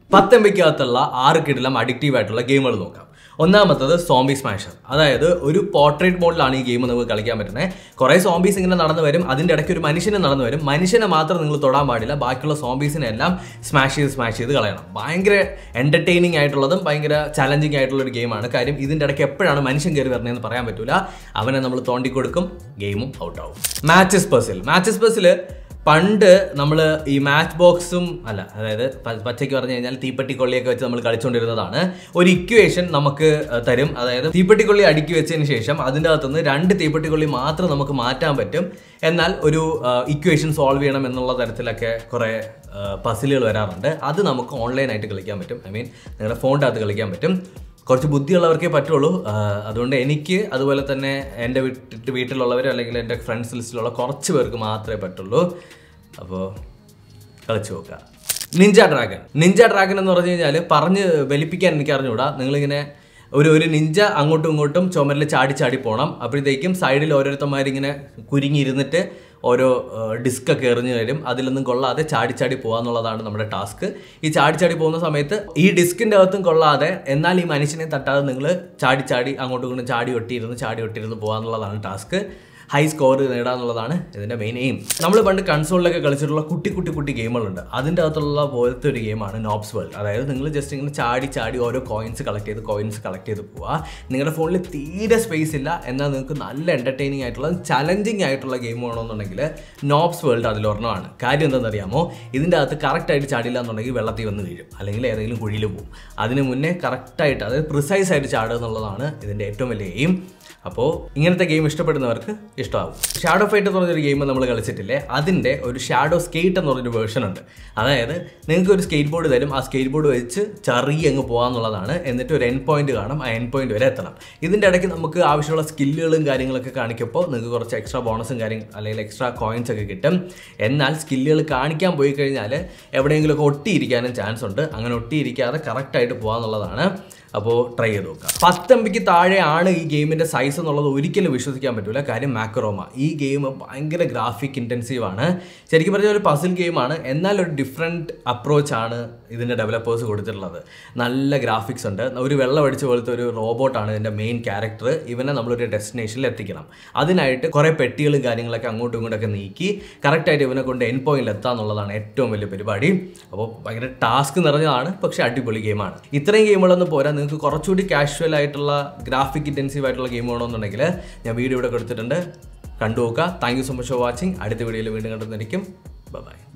പത്ത് എം ബിക്കകത്തുള്ള ആറ് കിടിലം അഡിക്റ്റീവ് ആയിട്ടുള്ള ഗെയിമുകൾ നോക്കാം ഒന്നാമത്തത് സോംബി സ്മാഷർ അതായത് ഒരു പോർട്രേറ്റ് മോഡിലാണ് ഈ ഗെയിം നമുക്ക് കളിക്കാൻ പറ്റുന്നത് കുറേ സോംബീസ് ഇങ്ങനെ നടന്നു വരും അതിൻ്റെ ഇടയ്ക്ക് ഒരു മനുഷ്യനെ നടന്നു വരും മനുഷ്യനെ മാത്രം നിങ്ങൾ തൊടാൻ പാടില്ല ബാക്കിയുള്ള സോംബീസിനെ എല്ലാം സ്മാഷ് ചെയ്ത് സ്മാഷ് ചെയ്ത് കളയണം ഭയങ്കര എൻ്റർടൈനിങ് ആയിട്ടുള്ളതും ഭയങ്കര ചലഞ്ചിങ് ആയിട്ടുള്ള ഒരു ഗെയിമാണ് കാര്യം ഇതിൻ്റെ ഇടയ്ക്ക് എപ്പോഴാണ് മനുഷ്യൻ കയറി വരുന്നതെന്ന് പറയാൻ പറ്റില്ല അവനെ നമ്മൾ തോണ്ടി കൊടുക്കും ഗെയിമും ഔട്ടാവും മാച്ചസ് പേഴ്സിൽ മാച്ചസ് പേഴ്സിൽ പണ്ട് നമ്മൾ ഈ മാച്ച് ബോക്സും അല്ല അതായത് പ- പച്ചയ്ക്ക് പറഞ്ഞു കഴിഞ്ഞാൽ തീപ്പെട്ടിക്കൊള്ളിയൊക്കെ വെച്ച് നമ്മൾ കളിച്ചുകൊണ്ടിരുന്നതാണ് ഒരു ഇക്വേഷൻ നമുക്ക് അഹ്, തരും അതായത് തീപ്പെട്ടിക്കൊള്ളി അടുക്കി വെച്ചതിന് ശേഷം അതിൻ്റെ അകത്തുനിന്ന് രണ്ട് തീപ്പെട്ടിക്കൊള്ളി മാത്രം നമുക്ക് മാറ്റാൻ പറ്റും എന്നാൽ ഒരു ഇക്വേഷൻ സോൾവ് ചെയ്യണം എന്നുള്ള തരത്തിലൊക്കെ കുറേ പസിലുകൾ വരാറുണ്ട് അത് നമുക്ക് ഓൺലൈനായിട്ട് കളിക്കാൻ പറ്റും ഐ മീൻ നിങ്ങളുടെ ഫോണിൻ്റെ അകത്ത് കളിക്കാൻ പറ്റും കുറച്ച് ബുദ്ധിയുള്ളവർക്കേ പറ്റുള്ളൂ ആ, അതുകൊണ്ട് എനിക്ക് അതുപോലെ തന്നെ എൻ്റെ വീട്ടിൽ വീട്ടിലുള്ളവരും അല്ലെങ്കിൽ എൻ്റെ ഫ്രണ്ട്സ് ലിസ്റ്റിലുള്ള കുറച്ച് പേർക്ക് മാത്രമേ പറ്റുള്ളൂ അപ്പോൾ കളിച്ചു നോക്കുക നിഞ്ച ഡ്രാഗൺ നിഞ്ച ഡ്രാഗൺ എന്ന് പറഞ്ഞു കഴിഞ്ഞാൽ പറഞ്ഞ് വലിപ്പിക്കാൻ എനിക്ക് അറിഞ്ഞുകൂടാ നിങ്ങളിങ്ങനെ ഒരു ഒരു നിഞ്ച അങ്ങോട്ടും ഇങ്ങോട്ടും ചുമരിൽ ചാടി ചാടി പോകണം അപ്പോഴത്തേക്കും സൈഡിൽ ഓരോരുത്തന്മാരിങ്ങനെ കുരുങ്ങിയിരുന്നിട്ട് ഓരോ ഡിസ്ക് ഒക്കെ എറിഞ്ഞു തരും അതിലൊന്നും കൊള്ളാതെ ചാടി ചാടി പോകാന്നുള്ളതാണ് നമ്മുടെ ടാസ്ക് ഈ ചാടി ചാടി പോകുന്ന സമയത്ത് ഈ ഡിസ്കിൻ്റെ അകത്തും കൊള്ളാതെ എന്നാൽ ഈ മനുഷ്യനെ തട്ടാതെ നിങ്ങൾ ചാടി ചാടി അങ്ങോട്ടും ഇങ്ങോട്ടും ചാടി ഒട്ടിയിരുന്ന് ചാടി ഒട്ടിയിരുന്ന് പോകാന്നുള്ളതാണ് ടാസ്ക് ഹൈ സ്കോർ നേടാന്നുള്ളതാണ് ഇതിൻ്റെ മെയിൻ എയിം നമ്മൾ പണ്ട് കൺസോളിലൊക്കെ കളിച്ചിട്ടുള്ള കുട്ടി കുട്ടി കുട്ടി ഗെയിമുകളുണ്ട് അതിൻ്റെ അകത്തുള്ള പോലത്തെ ഒരു ഗെയിമാണ് നോബ്സ് വേൾഡ് അതായത് നിങ്ങൾ ജസ്റ്റ് ഇങ്ങനെ ചാടി ചാടി ഓരോ കോയിൻസ് കളക്ട് ചെയ്ത് കോയിൻസ് കളക്ട് ചെയ്ത് പോവുക നിങ്ങളുടെ ഫോണിൽ തീരെ സ്പേസ് ഇല്ല എന്നാൽ നിങ്ങൾക്ക് നല്ല എൻ്റർടൈനിങ് ആയിട്ടുള്ള ചലഞ്ചിങ് ആയിട്ടുള്ള ഗെയിം വേണമെന്നുണ്ടെങ്കിൽ നോബ്സ് വേൾഡ് അതിലൊരെണ്ണമാണ് കാര്യം എന്താണെന്നറിയാമോ ഇതിൻ്റെ അകത്ത് കറക്റ്റായിട്ട് ചാടില്ല എന്നുണ്ടെങ്കിൽ വെള്ളത്തിൽ വന്ന് വീഴും അല്ലെങ്കിൽ ഏതെങ്കിലും കുഴിയിൽ പോകും അതിന് മുന്നേ കറക്റ്റായിട്ട് അതായത് പ്രിസൈസ് ആയിട്ട് ചാടുക എന്നുള്ളതാണ് ഇതിൻ്റെ ഏറ്റവും വലിയ എയിം അപ്പോൾ ഇങ്ങനത്തെ ഗെയിം ഇഷ്ടപ്പെടുന്നവർക്ക് ഇഷ്ടമാവും ഷാഡോ ഫൈറ്റ് എന്ന് പറഞ്ഞൊരു ഗെയിം നമ്മൾ കളിച്ചിട്ടില്ലേ അതിൻ്റെ ഒരു ഷാഡോ സ്കേറ്റ് എന്ന് പറഞ്ഞൊരു വേർഷൻ ഉണ്ട് അതായത് നിങ്ങൾക്ക് ഒരു സ്കേറ്റ് ബോർഡ് തരും ആ സ്കേറ്റ് ബോർഡ് വെച്ച് ചെറിയ അങ്ങ് പോകാന്നുള്ളതാണ് എന്നിട്ട് ഒരു എൻ പോയിന്റ് കാണും ആ എൻ പോയിന്റ് വരെ എത്തണം ഇതിൻ്റെ ഇടയ്ക്ക് നമുക്ക് ആവശ്യമുള്ള സ്കില്ലുകളും കാര്യങ്ങളൊക്കെ കാണിക്കുമ്പോൾ നിങ്ങൾക്ക് കുറച്ച് എക്സ്ട്രാ ബോണസും കാര്യം അല്ലെങ്കിൽ എക്സ്ട്രാ കോയിൻസ് ഒക്കെ കിട്ടും എന്നാൽ സ്കില്ലുകൾ കാണിക്കാൻ പോയി കഴിഞ്ഞാൽ എവിടെയെങ്കിലുമൊക്കെ ഒട്ടിയിരിക്കാനും ചാൻസ് ഉണ്ട് അങ്ങനെ ഒട്ടിയിരിക്കാതെ കറക്റ്റായിട്ട് പോകാന്നുള്ളതാണ് അപ്പോൾ ട്രൈ ചെയ്ത് നോക്കാം പത്തമ്പിക്ക് താഴെയാണ് ഈ ഗെയിമിൻ്റെ സൈസ് എന്നുള്ളത് ഒരിക്കലും വിശ്വസിക്കാൻ പറ്റില്ല കാര്യം മാക്രോമ ഈ ഗെയിം ഭയങ്കര ഗ്രാഫിക് ഇൻറ്റൻസീവ് ആണ് ശരിക്കും പറഞ്ഞാൽ ഒരു പസിൽ ഗെയിമാണ് എന്നാൽ ഒരു ഡിഫറെൻറ്റ് അപ്രോച്ചാണ് ഇതിൻ്റെ ഡെവലപ്പേഴ്സ് കൊടുത്തിട്ടുള്ളത് നല്ല ഗ്രാഫിക്സ് ഉണ്ട് ഒരു വെള്ളം അടിച്ച പോലത്തെ ഒരു റോബോട്ടാണ് ഇതിൻ്റെ മെയിൻ ക്യാരക്ടർ ഇവനെ നമ്മളൊരു ഡെസ്റ്റിനേഷനിൽ എത്തിക്കണം അതിനായിട്ട് കുറേ പെട്ടികളും കാര്യങ്ങളൊക്കെ അങ്ങോട്ടും ഇങ്ങോട്ടൊക്കെ നീക്കി കറക്റ്റായിട്ട് ഇവനെ കൊണ്ട് എൻ പോയിന്റിൽ എത്താന്നുള്ളതാണ് ഏറ്റവും വലിയ പരിപാടി അപ്പോൾ ഭയങ്കര ടാസ്ക് നിറഞ്ഞതാണ് പക്ഷേ അടിപൊളി ഗെയിമാണ് ഇത്രയും ഗെയിമുകളൊന്നും പോരാ നിങ്ങൾക്ക് കുറച്ചുകൂടി കാഷ്വൽ ആയിട്ടുള്ള ഗ്രാഫിക് ഇൻറ്റൻസീവ് ആയിട്ടുള്ള ഗെയിം വേണമെന്നുണ്ടെങ്കിൽ ഞാൻ വീഡിയോ ഇവിടെ കൊടുത്തിട്ടുണ്ട് കണ്ടു നോക്കുക thank you so much for watching അടുത്ത വീഡിയോയിൽ വീണ്ടും കണ്ടുവന്നിരിക്കും ബൈ